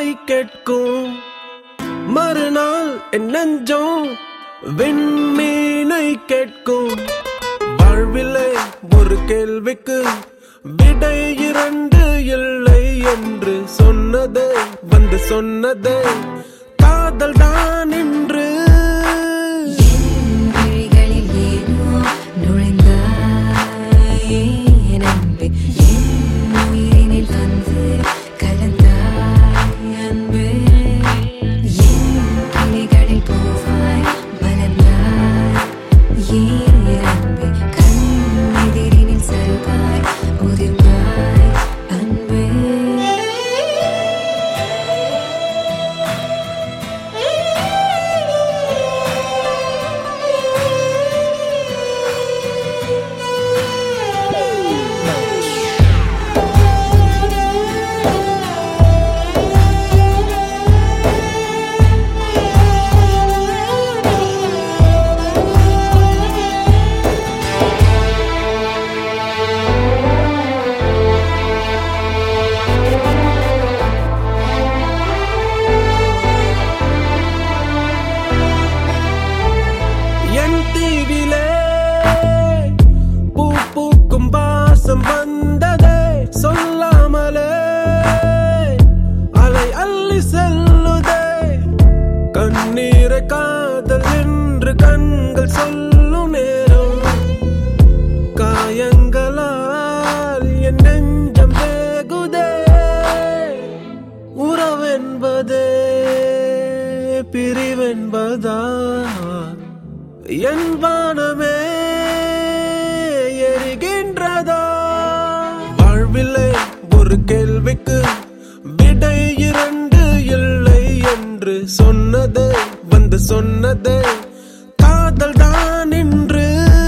வாய் கேட்கும் மறுநாள் என் நெஞ்சம் விண்மீனை கேட்கும் வாழ்விலே ஒரு கேள்விக்கு விடை இரண்டு இல்லை என்று சொன்னதே வந்து சொன்னதே காதல் தான் என்று என் விழிகளில் ஏனோ நுழைந்தாய் என் அன்பே. என் உயிரினில் வந்து கலந்தாய் அன்பே. என் கிளிகளில் பூவாய் மலர்ந்தாய் ஏன் அன்பே. கண் எதிரினில் சருகாய் உதிர்ந்தாய் அன்பே என் தீவிலே பூ பூக்கும் வாசம் வந்ததே சொல்லாமலே அலை அள்ளி செல்லுதே கண்ணீரை காதல் என்று கண்கள் சொல்லும் நேரம் காயங்களால் என் நெஞ்சம் வேகுதே உறவென்பதே பிரிவென்பதா என் வானமே எரிகின்றதா வாழ்விலே ஒரு கேள்விக்கு விடை இரண்டு இல்லை என்று சொன்னதே வந்து சொன்னதே காதல் தான் என்று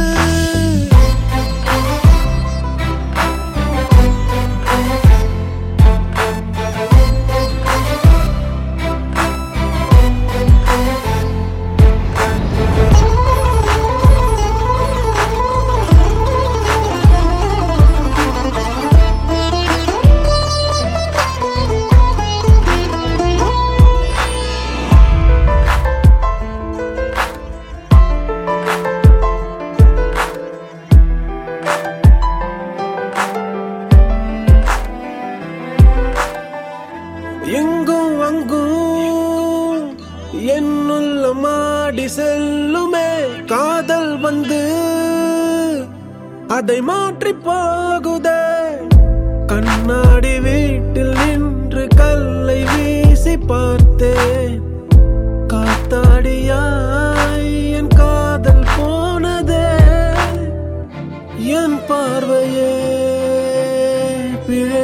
எங்கும் அங்கும் என்னுள்ள மாடி செல்லுமே காதல் வந்து அதை மாற்றி போகுதே கண்ணாடி வீட்டில் நின்று கல்லை வீசி பார்த்தேன் காத்தாடியாய் என் காதல் போனதே என் பார்வையே பிழை